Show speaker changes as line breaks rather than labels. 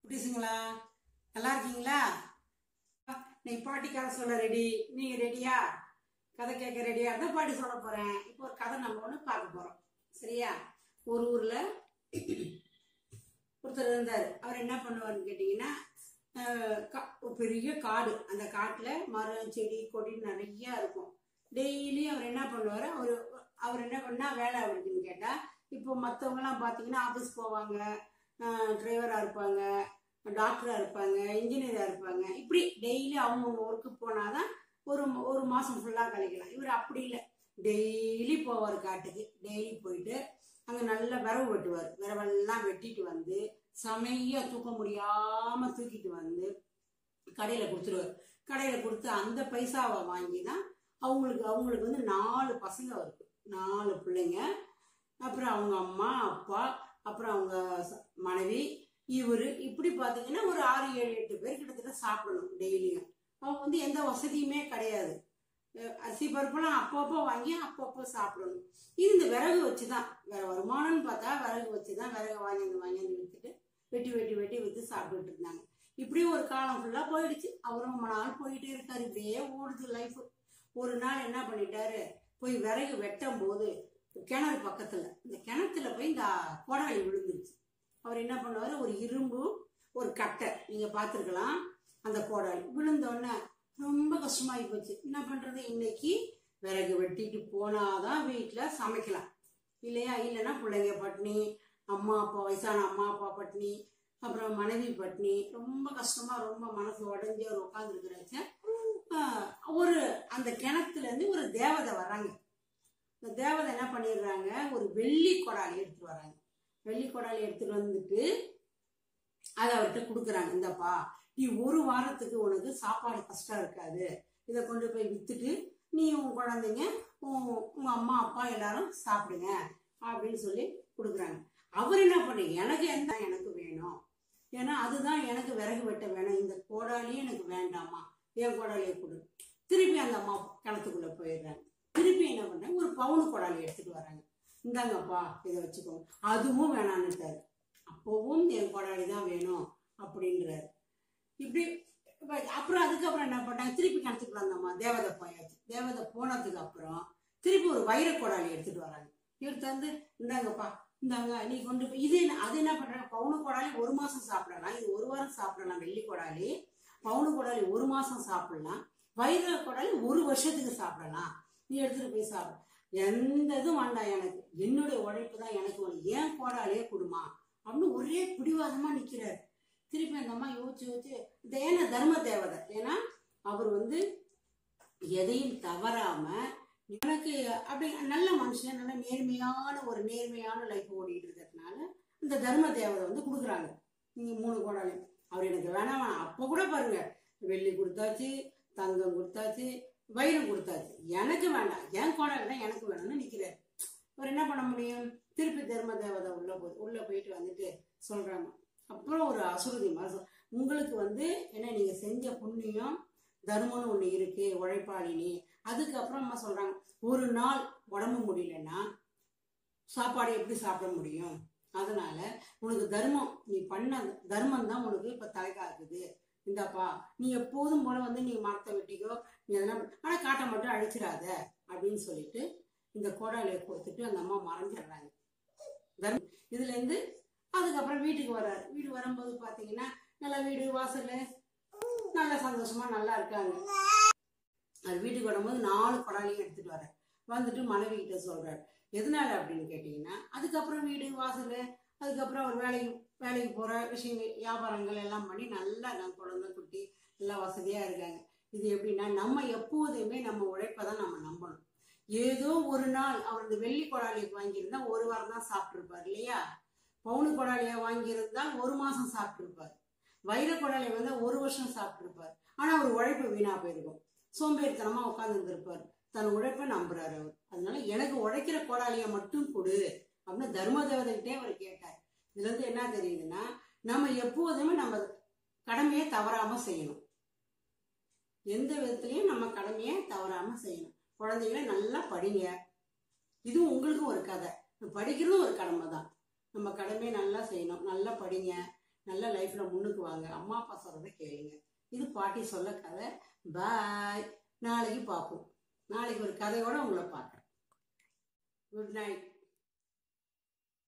குட்டீஸுங்களா நல்லா இருக்கீங்களா நீ பாட்டி கதை சொல்ல ரெடி நீங்க ரெடியா கதை கேட்க ரெடியா இருந்தா பாட்டி சொல்ல போறேன் இப்போ ஒரு கதை நம்ம ஒன்று பார்க்க போறோம் சரியா ஒரு ஊர்ல ஒருத்தர் இருந்தார் அவர் என்ன பண்ணுவாருன்னு கேட்டிங்கன்னா அஹ், கா- ஒரு பெரிய காடு அந்த காட்டில் மரம் செடி கொடி நிறைய இருக்கும் டெய்லி அவர் என்ன பண்ணுவார் அவர் அவர் என்ன பண்ணா வேலை அவருக்குன்னு கேட்டால் இப்போ மற்றவங்கலாம் பார்த்தீங்கன்னா ஆஃபீஸ் போவாங்க டிரைவராக இருப்பாங்க டாக்டராக இருப்பாங்க இன்ஜினியராக இருப்பாங்க இப்படி டெய்லி அவங்கவுங்க ஒர்க்கு போனால் தான் ஒரு ஒரு மாதம் ஃபுல்லாக கழிக்கலாம் இவர் அப்படி இல்லை டெய்லி போவார் காட்டுக்கு டெய்லி போயிட்டு அங்கே நல்லா விரவு வெட்டுவார் விரவெல்லாம் வெட்டிட்டு வந்து செமையா தூக்க முடியாமல் தூக்கிட்டு வந்து கடையில் கொடுத்துருவார் கடையில் கொடுத்து அந்த பைசாவை வாங்கி தான் அவங்களுக்கு அவங்களுக்கு வந்து நாலு பசங்க இருக்கு நாலு பிள்ளைங்க அப்புறம் அவங்க அம்மா அப்பா அப்புறம் அவங்க ச- மனைவி இவர் இப்படி பார்த்தீங்கன்னா ஒரு ஆறு ஏழு எட்டு பேர் கிட்டத்தட்ட சாப்பிடணும் டெய்லியும் அவங்க வந்து எந்த வசதியுமே கிடையாது அஹ் அரிசி பருப்பெல்லாம் அப்பப்போ வாங்கி அப்பப்போ சாப்பிடணும் இது இந்த விறகு வச்சு தான் வேற வருமானம்னு பார்த்தா விறகு வச்சு தான் விறகு வாங்கி வந்து வாங்கி வந்து விற்றுட்டு வெட்டி வெட்டி வெட்டி விற்று சாப்பிட்டுட்டு இருந்தாங்க இப்படி ஒரு காலம் ஃபுல்லாக போயிடுச்சு அவரும் ரொம்ப நாள் போயிட்டே இருக்காரு இப்படியே ஓடுது லைஃப் ஒரு நாள் என்ன பண்ணிட்டாரு போய் விறகு வெட்டும் போது கிணறு பக்கத்துல இந்த கிணத்துல போய் இந்த கோடாலி விழுந்துருச்சு அவர் என்ன பண்ணுவாரு ஒரு இரும்பு ஒரு கட்டை நீங்க பார்த்துருக்கலாம் அந்த கோடாலி விழுந்த உடனே ரொம்ப கஷ்டமாயி போச்சு என்ன பண்றது இன்னைக்கு விறகு வெட்டிட்டு போனாதான் வீட்டுல சமைக்கலாம் இல்லையா இல்லைன்னா பிள்ளைங்க பட்னி அம்மா அப்பா வயசான அம்மா அப்பா பட்னி அப்புறம் மனைவி பட்னி ரொம்ப கஷ்டமா ரொம்ப மனசு உடஞ்சி அவர் உட்காந்துருக்கிறாச்ச ஒரு அந்த கிணத்துல இருந்து ஒரு தேவதை வர்றாங்க இந்த தேவதை என்ன பண்ணிடுறாங்க ஒரு வெள்ளி கொடாலி எடுத்துட்டு வராங்க வெள்ளி கொடாலி எடுத்துட்டு வந்துட்டு அதை அவர்கிட்ட கொடுக்குறாங்க இந்தப்பா நீ ஒரு வாரத்துக்கு உனக்கு சாப்பாடு கஷ்டம் இருக்காது இதை கொண்டு போய் வித்துட்டு நீ உன் குழந்தைங்க உன் உங்க அம்மா அப்பா எல்லாரும் சாப்பிடுங்க அப்படின்னு சொல்லி கொடுக்குறாங்க அவர் என்ன பண்ண எனக்கு எந்த எனக்கு வேணும் ஏன்னா அதுதான் எனக்கு விறகு வெட்ட வேணும் இந்த கோடாலியே எனக்கு வேண்டாமா என் கோடாலியை கொடு திருப்பி அந்த அம்மா கிணத்துக்குள்ள போயிடுறாங்க திருப்பி என்ன பண்றாங்க ஒரு பவுனு கோடாலி எடுத்துட்டு வராங்க இந்தாங்கப்பா இதை வச்சுக்கோங்க அதுவும் வேணான்னுட்டாரு அப்பவும் என் கோடாலி தான் வேணும் அப்படின்றாரு இப்படி இப்ப அப்புறம் அதுக்கப்புறம் என்ன பண்ணாங்க திருப்பி கிணத்துக்குள்ள அந்த அம்மா தேவதை போயாச்சு தேவதை போனதுக்கு அப்புறம் திருப்பி ஒரு வைர கோடாலி எடுத்துட்டு வராங்க எடுத்து வந்து இந்தாங்கப்பா இந்தாங்க நீ கொண்டு போய் இது என்ன அது என்ன பண்றாங்க பவுனு கோடாலி ஒரு மாசம் சாப்பிடலாம் இது ஒரு வாரம் சாப்பிடலாம் வெள்ளி கோடாலி பவுனு கோடாலி ஒரு மாசம் சாப்பிடலாம் வைர கோடாலி ஒரு வருஷத்துக்கு சாப்பிடலாம் நீ எடுத்துட்டு போய் சாப்பிடு எந்த இதுவும் வேண்டாம் எனக்கு என்னுடைய உழைப்பு தான் எனக்கு வேணும் ஏன் கோடாலியே கொடுமா அப்படின்னு ஒரே பிடிவாதமா நிக்கிறாரு திருப்பி அந்த அம்மா யோசிச்சு யோசிச்சு இது ஏன்னா தர்ம தேவதை ஏன்னா அவர் வந்து எதையும் தவறாம எனக்கு அப்படி நல்ல மனுஷன் நல்ல நேர்மையான ஒரு நேர்மையான லைஃப் ஓடிட்டு இருக்கிறதுனால இந்த தர்ம தேவதை வந்து கொடுக்குறாங்க நீங்க மூணு கோடாலி அவர் எனக்கு வேணாம் வேணாம் அப்போ கூட பாருங்க வெள்ளி கொடுத்தாச்சு தங்கம் கொடுத்தாச்சு வைரம் கொடுத்தாச்சு எனக்கு வேண்டாம் என் கோடாலி தான் எனக்கு வேணும்னு நிக்கிறாரு அவர் என்ன பண்ண முடியும் திருப்பி தர்ம தேவதை உள்ள போய் உள்ள போயிட்டு வந்துட்டு சொல்றாங்க அப்புறம் ஒரு அசுரதி மாதிரி சொல்- உங்களுக்கு வந்து என்ன நீங்க செஞ்ச புண்ணியம் தர்மம்னு ஒண்ணு இருக்கு உழைப்பாளினி அதுக்கப்புறமா சொல்றாங்க ஒரு நாள் உடம்பு முடியலன்னா சாப்பாடு எப்படி சாப்பிட முடியும் அதனால உனக்கு தர்மம் நீ பண்ண தர்மம் தான் உனக்கு இப்ப தலை காக்குது இந்தாப்பா நீ எப்போதும் போல வந்து நீ மரத்தை வெட்டிக்கோ நீ அதெல்லாம் ஆனா காட்டை மட்டும் அழிச்சிடாத அப்படின்னு சொல்லிட்டு இந்த கோடாலியை கொடுத்துட்டு அந்த அம்மா மறைஞ்சிடுறாங்க தர்மம் இதுல இருந்து அதுக்கப்புறம் வீட்டுக்கு வர்றாரு வீட்டுக்கு வரும்போது பாத்தீங்கன்னா நல்லா வீடு வாசல் நல்லா சந்தோஷமா நல்லா இருக்காங்க அது வீட்டுக்கு வரும்போது நாலு கொடாலியும் எடுத்துட்டு வர்றாரு வந்துட்டு மனைவி கிட்ட சொல்றாரு எதனால அப்படின்னு கேட்டீங்கன்னா அதுக்கப்புறம் வீடு வாசல் அதுக்கப்புறம் அவர் வேலைக்கு வேலைக்கு போற விஷயம் வியாபாரங்கள் எல்லாம் பண்ணி நல்லா நான் குழந்தை குட்டி எல்லாம் வசதியா இருக்காங்க இது எப்படின்னா நம்ம எப்போதுமே நம்ம உழைப்பை தான் நம்ம நம்பணும் ஏதோ ஒரு நாள் அவர் இந்த வெள்ளி கொடாலியை வாங்கியிருந்தா ஒரு வாரம் தான் சாப்பிட்டுருப்பார் இல்லையா பவுனு கொடாலியை வாங்கியிருந்தால் ஒரு மாசம் சாப்பிட்டுருப்பார் வைர கொடாலியை வந்து ஒரு வருஷம் சாப்பிட்டுருப்பார் ஆனா அவர் உழைப்பு வீணா போயிருக்கும் சோம்பேறித்தனமா உட்கார்ந்து இருந்திருப்பார் தன் உழைப்பை நம்புறாரு அவர் அதனால எனக்கு உழைக்கிற கோடாலியை மட்டும் கொடு அப்படின்னு தர்ம தேவதைகிட்டே அவர் கேட்டார் இதுல இருந்து என்ன தெரியுதுன்னா நம்ம எப்போதுமே நம்ம கடமையை தவறாம செய்யணும் எந்த விதத்திலையும் நம்ம கடமையை தவறாம செய்யணும் குழந்தைகளை நல்லா படிங்க இதுவும் உங்களுக்கும் ஒரு கதை படிக்கிறதும் ஒரு கடமை தான் நம்ம கடமையை நல்லா செய்யணும் நல்லா படிங்க நல்ல லைஃப்ல முன்னுக்கு வாங்க அம்மா அப்பா சொல்றதை கேளுங்க இது பாட்டி சொல்ல கதை பாய் நாளைக்கு பார்ப்போம் நாளைக்கு ஒரு கதையோட உங்களை பார்க்குறேன் குட் நைட்